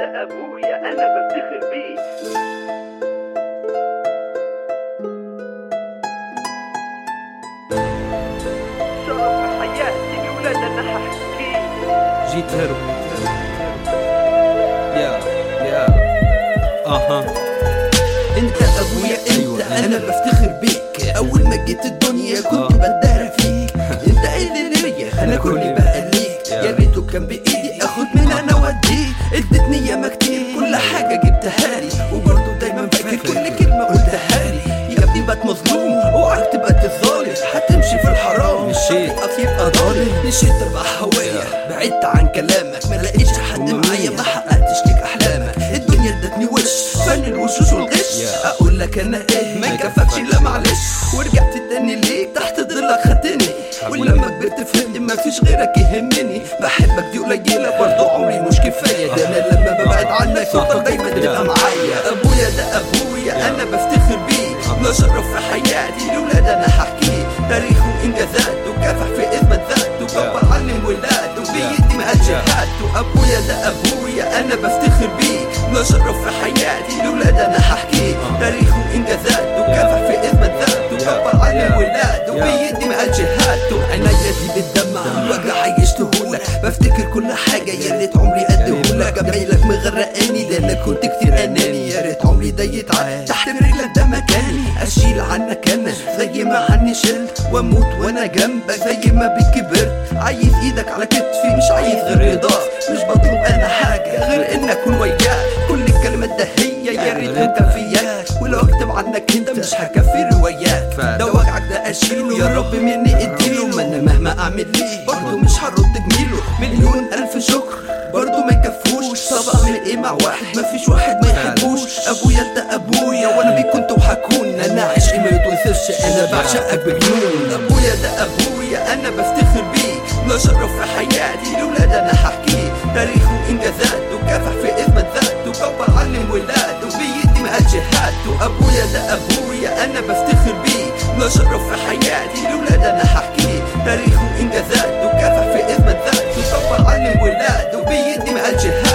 ده ابويا انا بفتخر بيه شرف حياتي لولاد انا هحكيه جيت هرب يا يا اها انت ابويا انت أيوة، انا أنت. بفتخر بيك اول ما جيت الدنيا كنت آه. بتدارى فيك انت اللي ليا انا كل بقى ليك يا. يا ريته كان بايدي اخد من انا واديه ادتني ياما كتير كل حاجه جبتها لي وبرضه دايما فاكر كل كلمه قلتها لي يا ابني بقت مظلوم اوعك تبقى تظالم هتمشي في الحرام مشيت. يبقى ظالم نسيت اربع هوايا بعدت عن كلامك ما لقيتش حد معايا ما حققتش ليك احلامك الدنيا ادتني وش فن الوشوش والغش يا. اقول لك انا ايه ما كفكش لا معلش ورجعت تاني ليك تحت ظلك خدتني ولما كبرت فهمت ما فيش غيرك يهمني بحبك دي قليله برضه عمري مش كفايه ده انا لما ببعد عنك تفضل دايما تبقى معايا ابويا ده ابويا انا بفتخر بيه لا شرف في حياتي لولاد انا هحكيه تاريخه وانجازاته كافح في اثبات ذاته كبر علم ولاده بيدي ما قالش هاته ابويا ده ابويا انا بفتخر بيه لا شرف في حياتي لولاد انا هحكيه تاريخه وانجازاته كافح في اثبات ذاته كبر علم ولاده بيدي ما قالش هاته عينيا دي بتدمع الوجع عيشتهولك بفتكر كل حاجه يا ريت عمري اديهولك جمايلك مغرقاني لانك كنت كتير اناني يا ريت عمري ده يتعب تحت رجلك ده مكاني اشيل عنك انا زي ما عني شلت واموت وانا جنبك زي ما بيك كبرت عايز ايدك على كتفي مش عايز غير رضاك مش بطلب انا حاجه غير ان اكون وياك كل الكلمات ده هي يا ريت مكفياك ولو اكتب عنك انت مش هكفي روايات ده وجعك ده اشيله يا رب مني اديله ما انا مهما اعمل ليه برضه مش هرد جميله مليون الف شكر برضه ما يكفوش طب اعمل ايه مع واحد ما فيش واحد ما يحبوش ابويا انت ابويا وانا بيك كنت وهكون انا عشقي ما يتوصفش انا بعشقك بجنون ابويا ده ابويا انا بفتخر بيه لا شرف في حياتي لولاد انا هحكيه تاريخه وانجازاته كافح في اثبات ذاته كبر علم ولاده بيدي ما قالش هاته ابويا ده ابويا انا بفتخر بيه لا شرف في حياتي لولاد انا هحكيه تاريخه وانجازاته كافح في اثبات ذاته كبر علم ولاده بيدي ما قالش هاته